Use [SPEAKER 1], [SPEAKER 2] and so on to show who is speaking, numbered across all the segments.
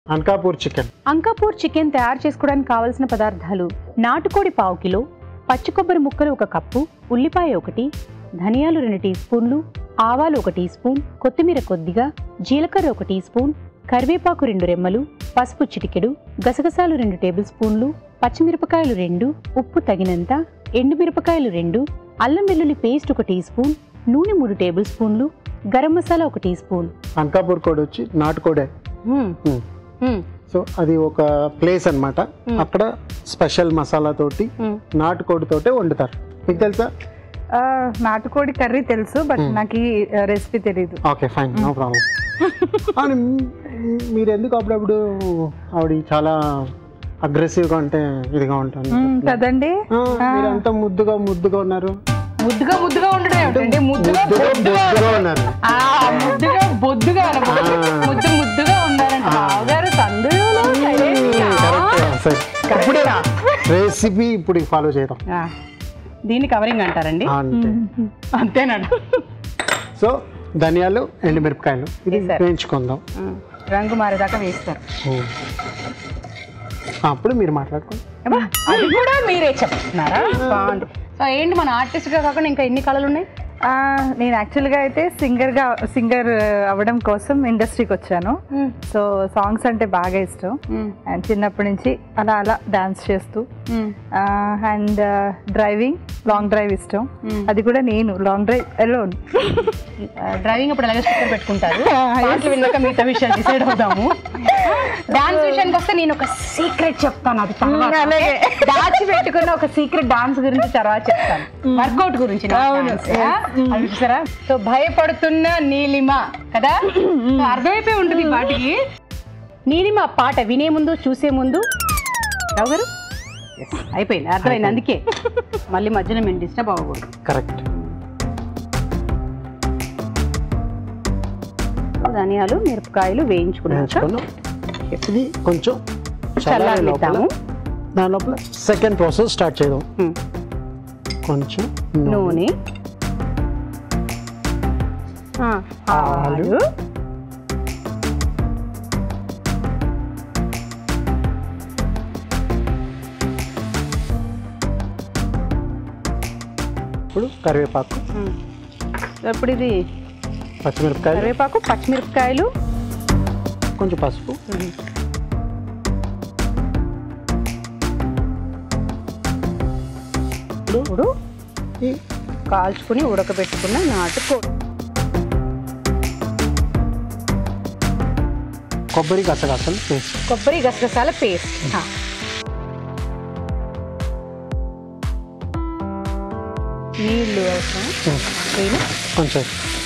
[SPEAKER 1] అనకాపూర్ chicken
[SPEAKER 2] Ankapur chicken తయారు చేసుకోవడానికి కావలసిన పదార్థాలు నాటుకోడి పావు కిలో పచ్చి కొబ్బరి ముక్కలు ఒక కప్పు ఉల్లిపాయ ఒకటి ధనియాలు రెండు టీ స్పూన్లు ఆవాలు ఒక టీ స్పూన్ కొత్తిమీర కొద్దిగా జీలకర్ర ఒక టీ స్పూన్ కరివేపాకు రెండు రెమ్మలు పసుపు చిటికెడు గసగసాలు రెండు టేబుల్ స్పూన్లు పచ్చిమిరపకాయలు రెండు ఉప్పు తగినంత ఎండుమిరపకాయలు రెండు అల్లం వెల్లుల్లి పేస్ట్ ఒక టీ స్పూన్ నూనె మూడు టేబుల్ స్పూన్లు గరం మసాలా ఒక టీ స్పూన్
[SPEAKER 1] అనకాపూర్ కోడి వచ్చి నాటుకోడే
[SPEAKER 2] మ్మ్.
[SPEAKER 1] మ్మ్.
[SPEAKER 2] మ్మ్.
[SPEAKER 1] సో అది ఒక ప్లేస్ అన్నమాట
[SPEAKER 2] మ్మ్.
[SPEAKER 1] అక్కడ స్పెషల్ మసాలా తోటి
[SPEAKER 2] మ్మ్.
[SPEAKER 1] నాటుకోడి తోటే వండుతారు మీకు తెలుసా
[SPEAKER 3] ఆ, నాటుకోడి కర్రీ తెలుసు బట్
[SPEAKER 1] మ్మ్.
[SPEAKER 3] నాకు ఈ రెసిపీ తెలియదు
[SPEAKER 1] ఓకే ఫైన్ నో ప్రాబ్లం అవును మ్- మీరు ఎందుకు అప్పుడప్పుడు ఆవిడ చాలా అగ్రెసివ్గా అంటే ఇదిగా ఉంటాను
[SPEAKER 3] మ్మ్, కదండి
[SPEAKER 1] మీరు అంత ముద్దుగా ముద్దుగా ఉన్నారు
[SPEAKER 2] ముద్దుగా ముద్దుగా ఉండడం ఏమిటండి ముద్దుగా
[SPEAKER 1] ముద్దుగా
[SPEAKER 2] బొద్దుగా
[SPEAKER 1] ముద్దుగా ఉన్నారు
[SPEAKER 2] ఆ, ముద్దుగా బొద్దుగా అనకూడదు.
[SPEAKER 1] ఆ.
[SPEAKER 2] ముద్దు ముద్దుగా ఉండాలంట
[SPEAKER 1] ఆ.
[SPEAKER 2] బావగారు సందులో
[SPEAKER 1] కరెక్ట్ సరే ఇప్పుడు రెసిపీ ఇప్పుడు ఫాలో చేద్దాం
[SPEAKER 2] ఆ. దీన్ని కవరింగ్ అంటారండి
[SPEAKER 1] అంతే
[SPEAKER 2] అంతేనండి
[SPEAKER 1] సో ధనియాలు ఎండుమిరపకాయలు ఇది
[SPEAKER 2] వేశారు.
[SPEAKER 1] వేయించుకుందాం
[SPEAKER 2] ఉమ్. రంగు మారేదాకా వేస్తారు
[SPEAKER 1] ఓ. అప్పుడు మీరు మాట్లాడుకోండి
[SPEAKER 2] అబ్బా, అది కూడా మీరే చెప్తున్నారా బాగుంది సో ఏంటి మన ఆర్టిస్ట్ గా కాకుండా ఇంకా ఎన్ని కళలు ఉన్నాయి
[SPEAKER 3] ఆ, నేను యాక్చువల్గా అయితే సింగర్గా సింగర్ అవ్వడం కోసం ఇండస్ట్రీకి వచ్చాను సో సాంగ్స్ అంటే బాగా ఇష్టం అండ్ చిన్నప్పటి నుంచి అలా అలా డాన్స్ చేస్తూ అండ్ డ్రైవింగ్ లాంగ్ డ్రైవ్ ఇష్టం
[SPEAKER 2] Hmm.
[SPEAKER 3] అది కూడా నేను లాంగ్ డ్రైవ్ ఎలోన్
[SPEAKER 2] డ్రైవింగ్ అప్పుడు అలాగే స్టిక్కర్ పెట్టుకుంటారు పాటలు విన్నాక మిగతా విషయాలు డిసైడ్ అవుదాము డాన్స్ విషయానికి వస్తే నేను ఒక సీక్రెట్ చెప్తాను అది తర్వాత.
[SPEAKER 3] ఉమ్, అలాగే.
[SPEAKER 2] దాచి పెట్టుకున్న ఒక సీక్రెట్ డాన్స్ గురించి తర్వాత చెప్తాను వర్కౌట్ గురించి నా
[SPEAKER 3] అవును.
[SPEAKER 2] dance, ఆ? అది చూసారా సో భయపడుతున్న నీలిమ కదా సో అర్థమైపోయి ఉంటుంది ఈ పాటకి నీలిమ పాట వినే ముందు చూసే ముందు రావు గారు Yes, అయిపోయింది అర్థమైంది అందుకే మళ్ళీ మధ్యలో మేము డిస్టర్బ్ అవ్వకూడదు
[SPEAKER 1] కరెక్ట్
[SPEAKER 2] ధనియాలు మిరపకాయలు వేయించుకున్నాక
[SPEAKER 1] వేయించుకున్నాం ఇది కొంచెం చల్లారే లోపల
[SPEAKER 2] చల్లారిద్దాము
[SPEAKER 1] దాని లోపల సెకండ్ ప్రాసెస్ స్టార్ట్ చేద్దాం
[SPEAKER 2] హ్మ్.
[SPEAKER 1] కొంచెం నూనె.
[SPEAKER 2] నూనె ఆ, ఆవాలు
[SPEAKER 1] ఇప్పుడు కరివేపాకు
[SPEAKER 2] ఉమ్. ఇప్పుడు ఇది
[SPEAKER 1] పచ్చిమిరపకాయలు
[SPEAKER 2] కరివేపాకు పచ్చిమిరపకాయలు
[SPEAKER 1] కొంచెం పసుపు ఇప్పుడు
[SPEAKER 2] ఇప్పుడు
[SPEAKER 1] ఈ
[SPEAKER 2] కాల్చుకుని ఉడకబెట్టుకున్న నాటుకోడి
[SPEAKER 1] కొబ్బరి గసగసాలు పేస్ట్
[SPEAKER 2] కొబ్బరి గసగసాల పేస్ట్ నీళ్ళు అవసరం వేయను.
[SPEAKER 1] కొంచెం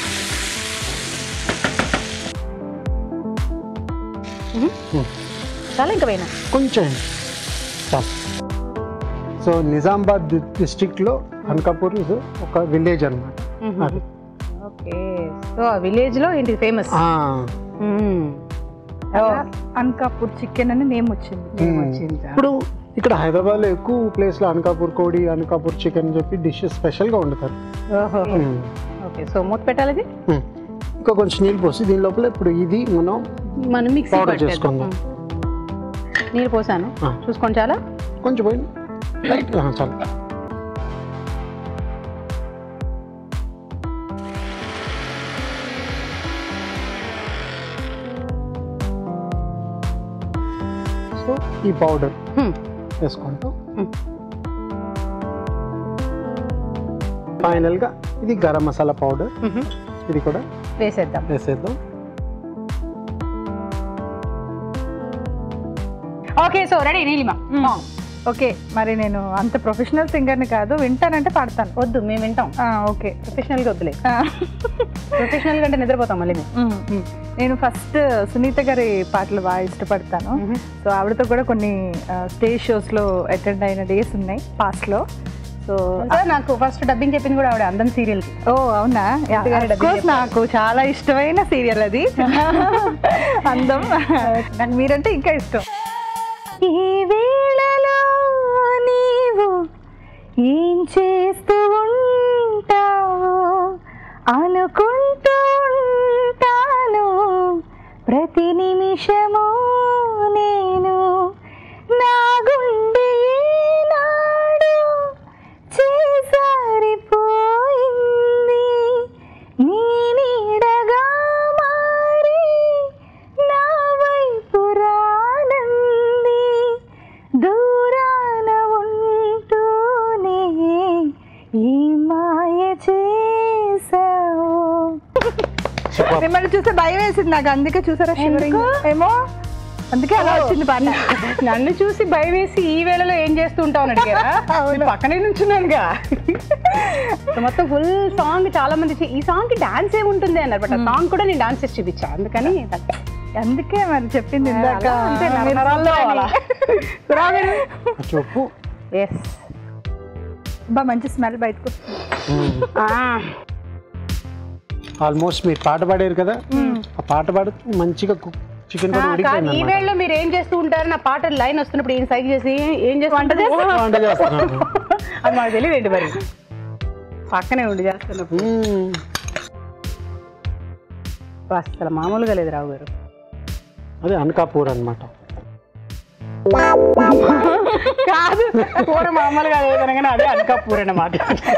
[SPEAKER 2] చాలా ఇంకా వేయనా
[SPEAKER 1] కొంచెం చాలు సో నిజామాబాద్ డి- డిస్ట్రిక్ట్లో అనకాపూర్ ఇది ఒక విలేజ్ అనమాట అది
[SPEAKER 2] ఓకే సో ఆ విలేజ్ లో ఏంటి ఫేమస్
[SPEAKER 1] ఆ,
[SPEAKER 3] అనకాపూర్ చికెన్ అని నేమ్ వచ్చింది
[SPEAKER 1] ఉమ్. ఇప్పుడు ఇక్కడ హైదరాబాద్లో ఎక్కువ ప్లేస్లో అనకాపూర్ కోడి అనకాపూర్ చికెన్ అని చెప్పి డిషెస్ స్పెషల్గా వండుతారు ఉమ్.
[SPEAKER 2] ఓకే సో మూత పెట్టాలి ఇది
[SPEAKER 1] ఉమ్. ఇంకా కొంచెం నీళ్ళు పోసి దీని లోపల ఇప్పుడు ఇది మనం
[SPEAKER 2] మనం మిక్సీ
[SPEAKER 1] Powder
[SPEAKER 2] పట్టేద్దాం.
[SPEAKER 1] చేసుకుందాం.
[SPEAKER 2] నీళ్ళు పోసాను
[SPEAKER 1] ఆ.
[SPEAKER 2] చూసుకోండి చాలా
[SPEAKER 1] కొంచెం పోయి లైట్ చాలు సో ఈ పౌడర్
[SPEAKER 2] హ్మ్.
[SPEAKER 1] వేసుకుంటాం
[SPEAKER 2] హ్మ్.
[SPEAKER 1] ఫైనల్గా ఇది గరం మసాలా పౌడర్
[SPEAKER 2] మ్మ్.
[SPEAKER 1] ఇది కూడా
[SPEAKER 2] వేసేద్దాం
[SPEAKER 1] వేసేద్దాం
[SPEAKER 2] okay so ready Neelima
[SPEAKER 3] okay మరి నేను అంత ప్రొఫెషనల్ సింగర్ని కాదు వింటానంటే పాడతాను
[SPEAKER 2] వద్దు మేము వింటాం
[SPEAKER 3] ఆ, ఓకే
[SPEAKER 2] ప్రొఫెషనల్ గా వద్దులే
[SPEAKER 3] ఆ.
[SPEAKER 2] ప్రొఫెషనల్ గా అంటే నిద్రపోతాం మళ్ళీ మేము
[SPEAKER 3] మ్మ్. నేను ఫస్ట్ సునీత గారి పాటలు బాగా ఇష్టపడతాను
[SPEAKER 2] మ్మ్.
[SPEAKER 3] సో ఆవిడతో కూడా కొన్ని స్టేజ్ షోస్లో అటెండ్ అయిన డేస్ ఉన్నాయి పాస్ట్లో సో
[SPEAKER 2] తెలుసా, నాకు ఫస్ట్ డబ్బింగ్ చెప్పింది కూడా ఆవిడ అందం సీరియల్ కి
[SPEAKER 3] ఓ అవునా
[SPEAKER 2] సునీత గారి
[SPEAKER 3] Of course,
[SPEAKER 2] డబ్బింగ్
[SPEAKER 3] నాకు చాలా ఇష్టమైన సీరియల్ అది అందం నాకు మీరంటే ఇంకా ఇష్టం ఈ వేళలో నీవు ఏం చేస్తూ ఉంటావు అనుకుంటూ ఉంటాను ప్రతి నిమిషము మిమ్మల్ని చూస్తే భయం వేసింది నాకు అందుకే చూసారా shivering? ఏమో అందుకే అలా వచ్చింది పాట
[SPEAKER 2] నన్ను చూసి భయం వేసి ఈ వేళలో ఏం చేస్తూ ఉంటావు అని అడిగారా నేను పక్కనే నుంచున్నానుగా సో మొత్తం ఫుల్ సాంగ్ చాలా మంది చే- ఈ సాంగ్ కి డాన్స్ ఏముంటుంది అన్నారు బట్ ఆ సాంగ్ కూడా నేను డాన్స్ చేసి చూపించా అందుకని తప్ప.
[SPEAKER 3] అందుకే మరి చెప్పింది ఇందాక
[SPEAKER 2] అలా అంతే
[SPEAKER 3] మీరు
[SPEAKER 2] నరనరాల్లో
[SPEAKER 3] చూడాలి.
[SPEAKER 2] అలా. రా మీరు.
[SPEAKER 1] చెప్పు
[SPEAKER 2] Yes.
[SPEAKER 3] బా మంచి స్మెల్ బయటకు వస్తుంది.
[SPEAKER 2] ఆ,
[SPEAKER 1] ఆల్మోస్ట్ మీరు పాట పాడారు కదా ఆ పాట పాడుతూ మంచిగా చికెన్
[SPEAKER 2] ఆ,
[SPEAKER 1] కూడా
[SPEAKER 2] కాదు
[SPEAKER 1] ఉడికిపోయింది
[SPEAKER 2] ఈ
[SPEAKER 1] అన్నమాట.
[SPEAKER 2] వేళలో మీరు ఏం చేస్తూ ఉంటారు నా పాట లైన్ వస్తున్నప్పుడు ఏం సైజ్ చేసి ఏం చేస్తూ
[SPEAKER 3] వంట
[SPEAKER 2] ఉంటారు?
[SPEAKER 1] వంట చేస్తున్నాను
[SPEAKER 2] అది మాకు తెలియదు ఏంటి మరి పక్కనే ఉండి చేస్తున్నప్పుడు
[SPEAKER 1] మ్మ్.
[SPEAKER 2] అసలు మామూలుగా లేదు రావు గారు
[SPEAKER 1] అదే అనకాపూర్ అన్నమాట
[SPEAKER 2] కాదు కూర మామూలుగా లేదనగానే అదే అనకాపూర్ అన్నమాట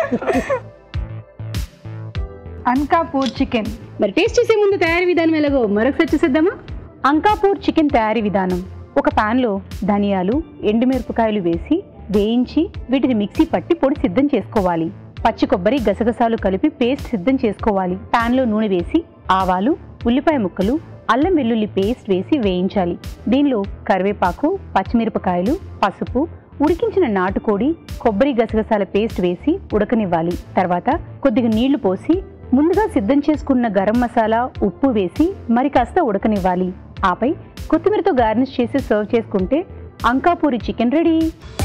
[SPEAKER 3] అన్కాపూర్ చికెన్
[SPEAKER 2] మరి టేస్ట్ చేసే ముందు తయారీ విధానం ఎలాగో మరొకసారి చూసేద్దామా అంకాపూర్ చికెన్ తయారీ విధానం ఒక పాన్లో ధనియాలు ఎండుమిరపకాయలు వేసి వేయించి వీటిని మిక్సీ పట్టి పొడి సిద్ధం చేసుకోవాలి పచ్చి కొబ్బరి గసగసాలు కలిపి పేస్ట్ సిద్ధం చేసుకోవాలి పాన్లో నూనె వేసి ఆవాలు ఉల్లిపాయ ముక్కలు అల్లం వెల్లుల్లి పేస్ట్ వేసి వేయించాలి దీనిలో కరివేపాకు పచ్చిమిరపకాయలు పసుపు ఉడికించిన నాటుకోడి కొబ్బరి గసగసాల పేస్ట్ వేసి ఉడకనివ్వాలి తర్వాత కొద్దిగా నీళ్లు పోసి ముందుగా సిద్ధం చేసుకున్న గరం మసాలా ఉప్పు వేసి మరి కాస్త ఉడకనివ్వాలి ఆపై కొత్తిమీరతో గార్నిష్ చేసి సర్వ్ చేసుకుంటే అంకాపూరి చికెన్ రెడీ